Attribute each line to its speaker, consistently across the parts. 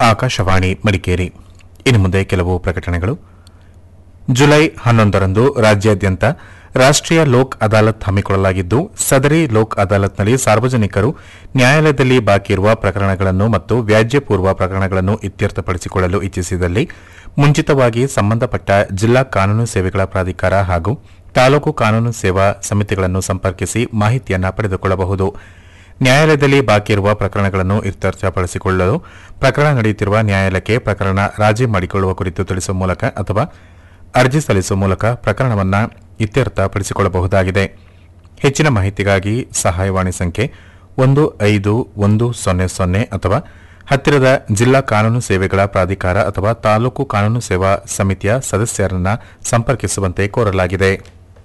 Speaker 1: ಆಕಾಶವಾಣಿ ಮಡಿಕೇರಿ ಇನ್ನು ಮುಂದೆ ಕೆಲವು ಪ್ರಕಟಣೆಗಳು ಜುಲೈ ಹನ್ನೊಂದರಂದು ರಾಜ್ಯಾದ್ಯಂತ ರಾಷ್ಟ್ರೀಯ ಲೋಕ್ ಅದಾಲತ್ ಹಮ್ಮಿಕೊಳ್ಳಲಾಗಿದ್ದು ಸದರಿ ಲೋಕ್ ಅದಾಲತ್ನಲ್ಲಿ ಸಾರ್ವಜನಿಕರು ನ್ಯಾಯಾಲಯದಲ್ಲಿ ಬಾಕಿ ಇರುವ ಪ್ರಕರಣಗಳನ್ನು ಮತ್ತು ವ್ಯಾಜ್ಯಪೂರ್ವ ಪ್ರಕರಣಗಳನ್ನು ಇತ್ಯರ್ಥಪಡಿಸಿಕೊಳ್ಳಲು ಇಚ್ಛಿಸಿದಲ್ಲಿ ಮುಂಚಿತವಾಗಿ ಸಂಬಂಧಪಟ್ಟ ಜಿಲ್ಲಾ ಕಾನೂನು ಸೇವೆಗಳ ಪ್ರಾಧಿಕಾರ ಹಾಗೂ ತಾಲೂಕು ಕಾನೂನು ಸೇವಾ ಸಮಿತಿಗಳನ್ನು ಸಂಪರ್ಕಿಸಿ ಮಾಹಿತಿಯನ್ನು ಪಡೆದುಕೊಳ್ಳಬಹುದು ನ್ಯಾಯಾಲಯದಲ್ಲಿ ಬಾಕಿ ಇರುವ ಪ್ರಕರಣಗಳನ್ನು ಇತ್ಯರ್ಥಪಡಿಸಿಕೊಳ್ಳಲು ಪ್ರಕರಣ ನಡೆಯುತ್ತಿರುವ ನ್ಯಾಯಾಲಯಕ್ಕೆ ಪ್ರಕರಣ ರಾಜಿ ಮಾಡಿಕೊಳ್ಳುವ ಕುರಿತು ತಿಳಿಸುವ ಮೂಲಕ ಅಥವಾ ಅರ್ಜಿ ಸಲ್ಲಿಸುವ ಮೂಲಕ ಪ್ರಕರಣವನ್ನು ಇತ್ಯರ್ಥಪಡಿಸಿಕೊಳ್ಳಬಹುದಾಗಿದೆ ಹೆಚ್ಚಿನ ಮಾಹಿತಿಗಾಗಿ ಸಹಾಯವಾಣಿ ಸಂಖ್ಯೆ ಒಂದು ಐದು ಒಂದು ಸೊನ್ನೆ ಸೊನ್ನೆ ಅಥವಾ ಹತ್ತಿರದ ಜಿಲ್ಲಾ ಕಾನೂನು ಸೇವೆಗಳ ಪ್ರಾಧಿಕಾರ ಅಥವಾ ತಾಲೂಕು ಕಾನೂನು ಸೇವಾ ಸಮಿತಿಯ ಸದಸ್ಯರನ್ನ ಸಂಪರ್ಕಿಸುವಂತೆ ಕೋರಲಾಗಿದೆ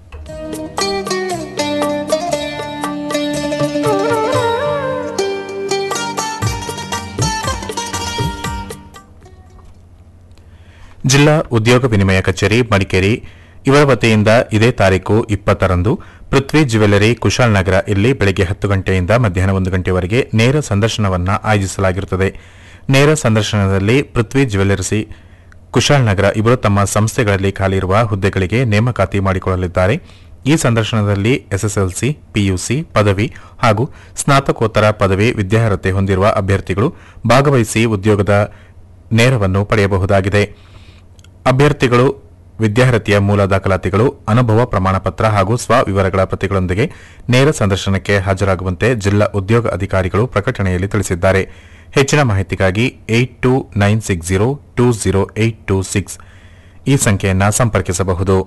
Speaker 1: ಜಿಲ್ಲಾ ಉದ್ಯೋಗ ವಿನಿಮಯ ಕಚೇರಿ ಮಡಿಕೇರಿ ಇವರ ವತಿಯಿಂದ ಇದೇ ತಾರೀಕು ಇಪ್ಪತ್ತರಂದು ಪೃಥ್ವಿ ಜ್ಯುವೆಲ್ಲರಿ ಕುಶಾಲನಗರ ಇಲ್ಲಿ ಬೆಳಗ್ಗೆ ಹತ್ತು ಗಂಟೆಯಿಂದ ಮಧ್ಯಾಹ್ನ ಒಂದು ಗಂಟೆವರೆಗೆ ನೇರ ಸಂದರ್ಶನವನ್ನು ಆಯೋಜಿಸಲಾಗಿರುತ್ತದೆ ನೇರ ಸಂದರ್ಶನದಲ್ಲಿ ಪೃಥ್ವಿ ಜ್ಯುವೆಲ್ಲರ್ಸಿ ಕುಶಾಲನಗರ ಇವರು ತಮ್ಮ ಸಂಸ್ಥೆಗಳಲ್ಲಿ ಖಾಲಿಯಿರುವ ಹುದ್ದೆಗಳಿಗೆ ನೇಮಕಾತಿ ಮಾಡಿಕೊಳ್ಳಲಿದ್ದಾರೆ ಈ ಸಂದರ್ಶನದಲ್ಲಿ ಎಸ್ಎಸ್ಎಲ್ಸಿ ಪಿಯುಸಿ ಪದವಿ ಹಾಗೂ ಸ್ನಾತಕೋತ್ತರ ಪದವಿ ವಿದ್ಯಾರ್ಹತೆ ಹೊಂದಿರುವ ಅಭ್ಯರ್ಥಿಗಳು ಭಾಗವಹಿಸಿ ಉದ್ಯೋಗದ ನೇರವನ್ನು ಪಡೆಯಬಹುದಾಗಿದೆ ಅಭ್ಯರ್ಥಿಗಳು ವಿದ್ಯಾರ್ಹತೆಯ ಮೂಲ ದಾಖಲಾತಿಗಳು ಅನುಭವ ಪ್ರಮಾಣಪತ್ರ ಹಾಗೂ ಸ್ವವಿವರಗಳ ಪ್ರತಿಗಳೊಂದಿಗೆ ನೇರ ಸಂದರ್ಶನಕ್ಕೆ ಹಾಜರಾಗುವಂತೆ ಜಿಲ್ಲಾ ಉದ್ಯೋಗ ಅಧಿಕಾರಿಗಳು ಪ್ರಕಟಣೆಯಲ್ಲಿ ತಿಳಿಸಿದ್ದಾರೆ ಹೆಚ್ಚಿನ ಮಾಹಿತಿಗಾಗಿ eight two nine six zero two zero eight two six ಈ ಸಂಖ್ಯೆಯನ್ನು ಸಂಪರ್ಕಿಸಬಹುದು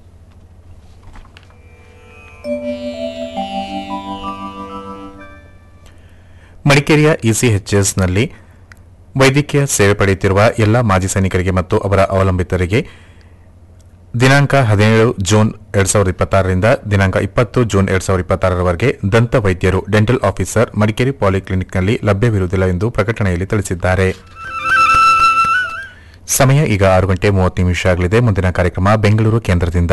Speaker 1: ಮಡಿಕೇರಿಯ ಇಸಿಎಚ್ಎಸ್ನಲ್ಲಿ ವೈದ್ಯಕೀಯ ಸೇವೆ ಪಡೆಯುತ್ತಿರುವ ಎಲ್ಲ ಮಾಜಿ ಸೈನಿಕರಿಗೆ ಮತ್ತು ಅವರ ಅವಲಂಬಿತರಿಗೆ ದಿನಾಂಕ ಹದಿನೇಳು ಜೂನ್ ಎರಡ್ ಸಾವಿರದ ಇಪ್ಪತ್ತಾರರಿಂದ ದಿನಾಂಕ ಇಪ್ಪತ್ತು ಜೂನ್ ಎರಡ್ ಸಾವಿರದ ಇಪ್ಪತ್ತಾರರವರೆಗೆ ದಂತ ವೈದ್ಯರು ಡೆಂಟಲ್ ಆಫೀಸರ್ ಮಡಿಕೇರಿ ಪಾಲಿಕ್ಲಿನಿಕ್ನಲ್ಲಿ ಲಭ್ಯವಿರುವುದಿಲ್ಲ ಎಂದು ಪ್ರಕಟಣೆಯಲ್ಲಿ ತಿಳಿಸಿದ್ದಾರೆ ಸಮಯ ಈಗ ಆರು ಗಂಟೆ ಮೂವತ್ತು ನಿಮಿಷ ಆಗಲಿದೆ ಮುಂದಿನ ಕಾರ್ಯಕ್ರಮ ಬೆಂಗಳೂರು ಕೇಂದ್ರದಿಂದ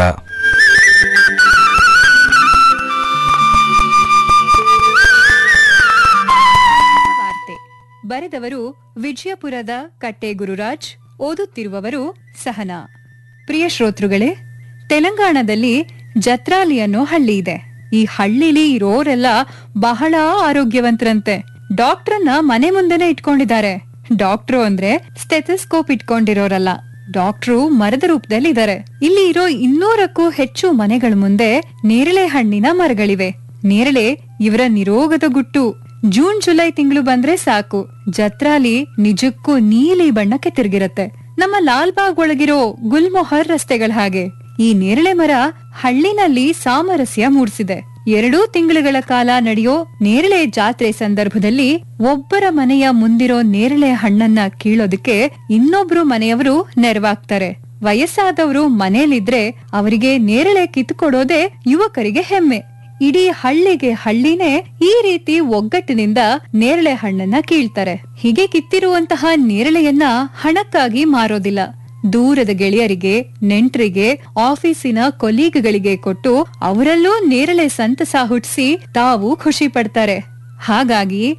Speaker 2: ವಾರ್ತೆ ಬರೆದವರು ವಿಜಯಪುರದ ಕಟ್ಟೆ ಗುರುರಾಜ್ ಓದುತ್ತಿರುವವರು ಸಹನಾ ಪ್ರಿಯ ಶ್ರೋತೃಗಳೇ ತೆಲಂಗಾಣದಲ್ಲಿ ಜತ್ರಾಲಿ ಅನ್ನೋ ಹಳ್ಳಿ ಇದೆ ಈ ಹಳ್ಳಿಲಿ ಇರೋರೆಲ್ಲ ಬಹಳ ಆರೋಗ್ಯವಂತರಂತೆ ಡಾಕ್ಟ್ರನ್ನ ಮನೆ ಮುಂದೆನೆ ಇಟ್ಕೊಂಡಿದ್ದಾರೆ ಡಾಕ್ಟ್ರು ಅಂದ್ರೆ ಸ್ಟೆಥಸ್ಕೋಪ್ ಇಟ್ಕೊಂಡಿರೋರಲ್ಲ ಡಾಕ್ಟ್ರು ಮರದ ರೂಪದಲ್ಲಿ ಇದ್ದಾರೆ ಇಲ್ಲಿ ಇರೋ ಇನ್ನೂರಕ್ಕೂ ಹೆಚ್ಚು ಮನೆಗಳ ಮುಂದೆ ನೇರಳೆ ಹಣ್ಣಿನ ಮರಗಳಿವೆ ನೇರಳೆ ಇವರ ನಿರೋಗದ ಗುಟ್ಟು ಜೂನ್ ಜುಲೈ ತಿಂಗಳು ಬಂದ್ರೆ ಸಾಕು ಜತ್ರಾಲಿ ನಿಜಕ್ಕೂ ನೀಲಿ ಬಣ್ಣಕ್ಕೆ ತಿರುಗಿರತ್ತೆ ನಮ್ಮ ಲಾಲ್ಬಾಗ್ ಒಳಗಿರೋ ಗುಲ್ಮೊಹರ್ ರಸ್ತೆಗಳ ಹಾಗೆ ಈ ನೇರಳೆ ಮರ ಹಳ್ಳಿನಲ್ಲಿ ಸಾಮರಸ್ಯ ಮೂಡಿಸಿದೆ ಎರಡೂ ತಿಂಗಳುಗಳ ಕಾಲ ನಡೆಯೋ ನೇರಳೆ ಜಾತ್ರೆ ಸಂದರ್ಭದಲ್ಲಿ ಒಬ್ಬರ ಮನೆಯ ಮುಂದಿರೋ ನೇರಳೆ ಹಣ್ಣನ್ನ ಕೀಳೋದಕ್ಕೆ ಇನ್ನೊಬ್ರು ಮನೆಯವರು ನೆರವಾಗ್ತಾರೆ ವಯಸ್ಸಾದವರು ಮನೇಲಿದ್ರೆ ಅವರಿಗೆ ನೇರಳೆ ಕಿತ್ಕೊಡೋದೇ ಯುವಕರಿಗೆ ಹೆಮ್ಮೆ ಇಡೀ ಹಳ್ಳಿಗೆ ಹಳ್ಳಿನೇ ಈ ರೀತಿ ಒಗ್ಗಟ್ಟಿನಿಂದ ನೇರಳೆ ಹಣ್ಣನ್ನ ಕೀಳ್ತಾರೆ ಹೀಗೆ ಕಿತ್ತಿರುವಂತಹ ನೇರಳೆಯನ್ನ ಹಣಕ್ಕಾಗಿ ಮಾರೋದಿಲ್ಲ ದೂರದ ಗೆಳೆಯರಿಗೆ ನೆಂಟ್ರಿಗೆ ಆಫೀಸಿನ ಕೊಲೀಗ್ಗಳಿಗೆ ಕೊಟ್ಟು ಅವರಲ್ಲೂ ನೇರಳೆ ಸಂತಸ ಹುಟ್ಟಿಸಿ ತಾವು ಖುಷಿ ಪಡ್ತಾರೆ ಹಾಗಾಗಿ